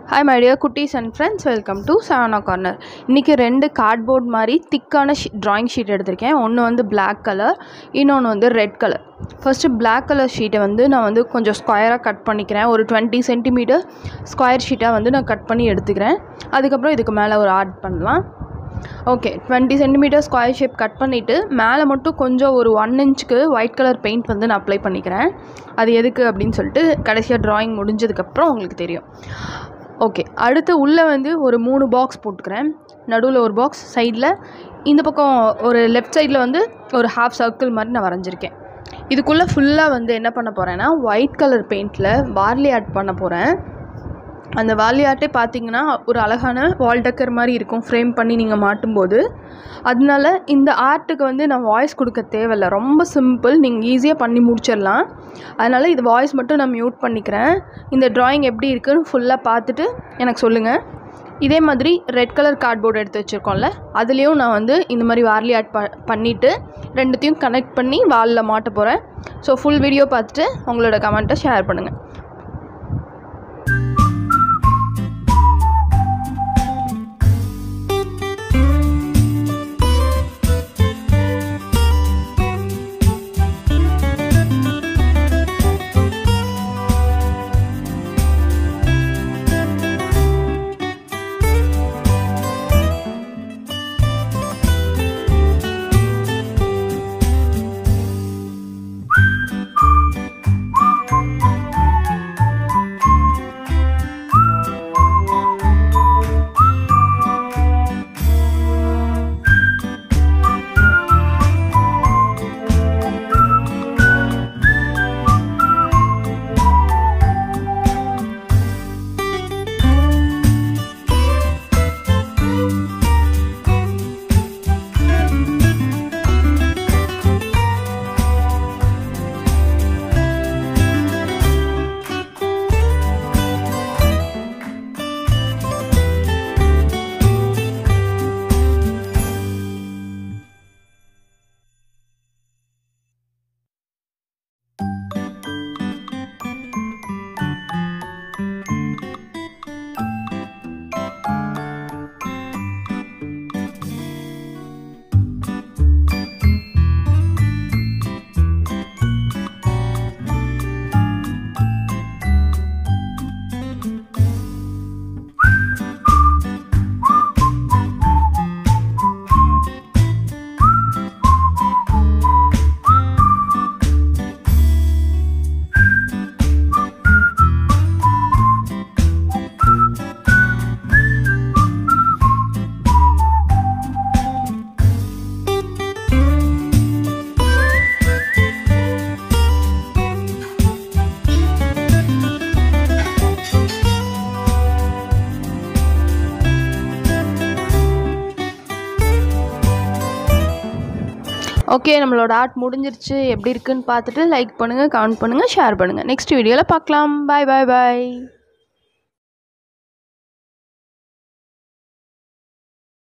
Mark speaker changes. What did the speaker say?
Speaker 1: hi my dear குட்டீஸ் and friends welcome to Savana corner இன்றைக்கி ரெண்டு கார்ட்போர்ட் மாதிரி திக்கான ஷீ ட்ராயிங் ஷீட் எடுத்திருக்கேன் ஒன்று வந்து Black கலர் இன்னொன்று வந்து red colour first Black colour ஷீட்டை வந்து நான் வந்து கொஞ்சம் ஸ்கொயராக கட் பண்ணிக்கிறேன் ஒரு டுவெண்ட்டி சென்டிமீட்டர் ஸ்கொயர் ஷீட்டாக வந்து நான் கட் பண்ணி எடுத்துக்கிறேன் அதுக்கப்புறம் இதுக்கு மேலே ஒரு ஆர்ட் பண்ணலாம் okay twenty centimetre square shape cut பண்ணிவிட்டு மேலே மட்டும் கொஞ்சம் ஒரு ஒன் இன்ச்சுக்கு ஒயிட் கலர் பெயிண்ட் வந்து நான் அப்ளை பண்ணிக்கிறேன் அது எதுக்கு அப்படின்னு சொல்லிட்டு கடைசியாக ட்ராயிங் முடிஞ்சதுக்கப்புறம் உங்களுக்கு தெரியும் ஓகே அடுத்து உள்ளே வந்து ஒரு மூணு பாக்ஸ் போட்டுக்கிறேன் நடுவில் ஒரு பாக்ஸ் சைடில் இந்த பக்கம் ஒரு லெஃப்ட் சைடில் வந்து ஒரு ஹாஃப் சர்க்கிள் மாதிரி நான் வரைஞ்சிருக்கேன் இதுக்குள்ளே ஃபுல்லாக வந்து என்ன பண்ண போகிறேன்னா ஒயிட் கலர் பெயிண்டில் பார்லி ஆட் பண்ண போகிறேன் அந்த வாலி ஆர்ட்டே பார்த்தீங்கன்னா ஒரு அழகான வால் டக்கர் மாதிரி இருக்கும் ஃப்ரேம் பண்ணி நீங்கள் மாட்டும்போது அதனால இந்த ஆர்ட்டுக்கு வந்து நான் வாய்ஸ் கொடுக்க தேவையில்ல ரொம்ப சிம்பிள் நீங்கள் ஈஸியாக பண்ணி முடிச்சிடலாம் அதனால் இது வாய்ஸ் மட்டும் நான் மியூட் பண்ணிக்கிறேன் இந்த ட்ராயிங் எப்படி இருக்குன்னு ஃபுல்லாக பார்த்துட்டு எனக்கு சொல்லுங்கள் இதே மாதிரி ரெட் கலர் கார்ட்போர்டு எடுத்து வச்சுருக்கோம்ல அதுலேயும் நான் வந்து இந்த மாதிரி வார்லி ஆர்ட் ப பண்ணிவிட்டு ரெண்டுத்தையும் கனெக்ட் பண்ணி வாலில் மாட்ட போகிறேன் ஸோ ஃபுல் வீடியோ பார்த்துட்டு உங்களோட கமெண்ட்டை ஷேர் பண்ணுங்கள் ஓகே நம்மளோட ஆர்ட் முடிஞ்சிருச்சு எப்படி இருக்குன்னு பார்த்துட்டு லைக் பண்ணுங்கள் கமெண்ட் பண்ணுங்கள் ஷேர் பண்ணுங்கள் நெக்ஸ்ட் வீடியோவில் பார்க்கலாம் பாய் பாய் பாய்